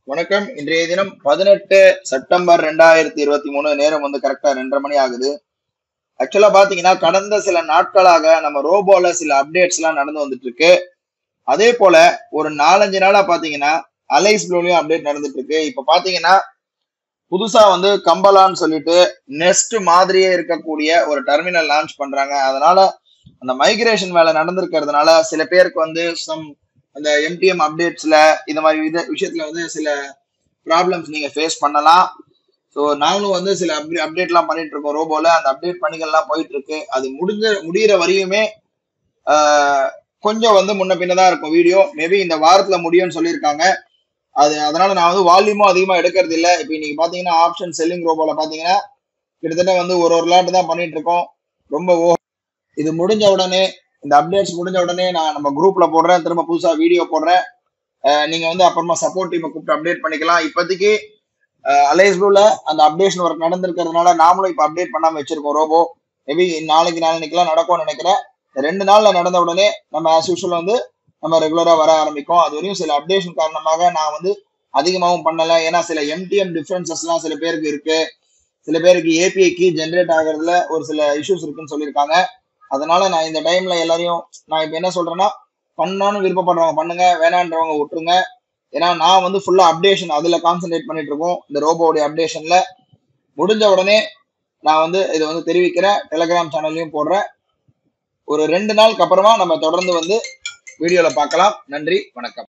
வணக்கம் இன்றைய தினம் பதினெட்டு செப்டம்பர் ரெண்டாயிரத்தி இருபத்தி மூணு நேரம் வந்து கரெக்டா ரெண்டரை மணி ஆகுது ஆக்சுவலா பாத்தீங்கன்னா கடந்த சில நாட்களாக நம்ம ரோபோல சில அப்டேட்ஸ் எல்லாம் நடந்து வந்துட்டு இருக்கு அதே போல ஒரு நாலஞ்சு நாளா பாத்தீங்கன்னா அலைஸ் ப்ளூலயும் அப்டேட் நடந்துட்டு இருக்கு இப்ப பாத்தீங்கன்னா புதுசா வந்து கம்பலான்னு சொல்லிட்டு நெஸ்ட் மாதிரியே இருக்கக்கூடிய ஒரு டெர்மினல் லான்ச் பண்றாங்க அதனால அந்த மைக்ரேஷன் வேலை நடந்திருக்கிறதுனால சில பேருக்கு வந்து சம் அந்த எம்டிஎம் அப்டேட்ஸ்ல இந்த மாதிரி வித விஷயத்துல வந்து சில ப்ராப்ளம்ஸ் நீங்க ஃபேஸ் பண்ணலாம் ஸோ நாங்களும் வந்து சில அப்டே அப்டேட்லாம் பண்ணிட்டு இருக்கோம் ரோபோல அந்த அப்டேட் பணிகள்லாம் போயிட்டு இருக்கு அது முடிஞ்ச முடியிற வரையுமே ஆஹ், கொஞ்சம் வந்து முன்ன பின்ன தான் இருக்கும் வீடியோ மேபி இந்த வாரத்துல முடியும்னு சொல்லியிருக்காங்க அது அதனால நான் வந்து வால்யூமும் அதிகமா எடுக்கிறது இல்ல இப்போ இன்னைக்கு பாத்தீங்கன்னா ஆப்ஷன் செல்லிங் ரோபோல பாத்தீங்கன்னா கிட்டத்தட்ட வந்து ஒரு ஒரு லாட் தான் பண்ணிட்டு இருக்கோம் ரொம்ப ஓ இது முடிஞ்ச உடனே இந்த அப்டேட்ஸ் முடிஞ்ச உடனே நான் நம்ம குரூப்ல போடுறேன் திரும்ப புதுசா வீடியோ போடுறேன் அஹ் நீங்க வந்து அப்புறமா சப்போர்ட் டீமை கூப்பிட்டு அப்டேட் பண்ணிக்கலாம் இப்போதைக்கு அலைஸ் ப்ளூல அந்த அப்டேஷன் ஒர்க் நடந்திருக்கிறதுனால நாமளும் இப்போ அப்டேட் பண்ணாம வச்சிருக்கோம் ரோபோ மேபி நாளைக்கு நாளைக்கெல்லாம் நடக்கும்னு நினைக்கிறேன் இந்த ரெண்டு நாள்ல நடந்த உடனே நம்ம ஆஸ் யூஷுவல் வந்து நம்ம ரெகுலரா வர ஆரம்பிக்கும் அது வரையும் சில அப்டேஷன் காரணமாக நான் வந்து அதிகமாகவும் பண்ணல ஏன்னா சில எம்டிஎம் டிஃபரன்சஸ்லாம் சில பேருக்கு இருக்கு சில பேருக்கு ஏபிஐ கீ ஜென்ரேட் ஆகுறதுல ஒரு சில இஷ்யூஸ் இருக்குன்னு சொல்லியிருக்காங்க அதனால நான் இந்த டைம்ல எல்லாரையும் நான் இப்போ என்ன சொல்றேன்னா பண்ணணும்னு விருப்பப்படுறவங்க பண்ணுங்க வேணான்றவங்க விட்டுருங்க ஏன்னா நான் வந்து ஃபுல்லா அப்டேஷன் அதுல கான்சென்ட்ரேட் பண்ணிட்டு இருக்கோம் இந்த ரோபோடைய அப்டேஷன்ல முடிஞ்ச உடனே நான் வந்து இதை வந்து தெரிவிக்கிறேன் டெலிகிராம் சேனல்லையும் போடுறேன் ஒரு ரெண்டு நாளுக்கு அப்புறமா நம்ம தொடர்ந்து வந்து வீடியோல பார்க்கலாம் நன்றி வணக்கம்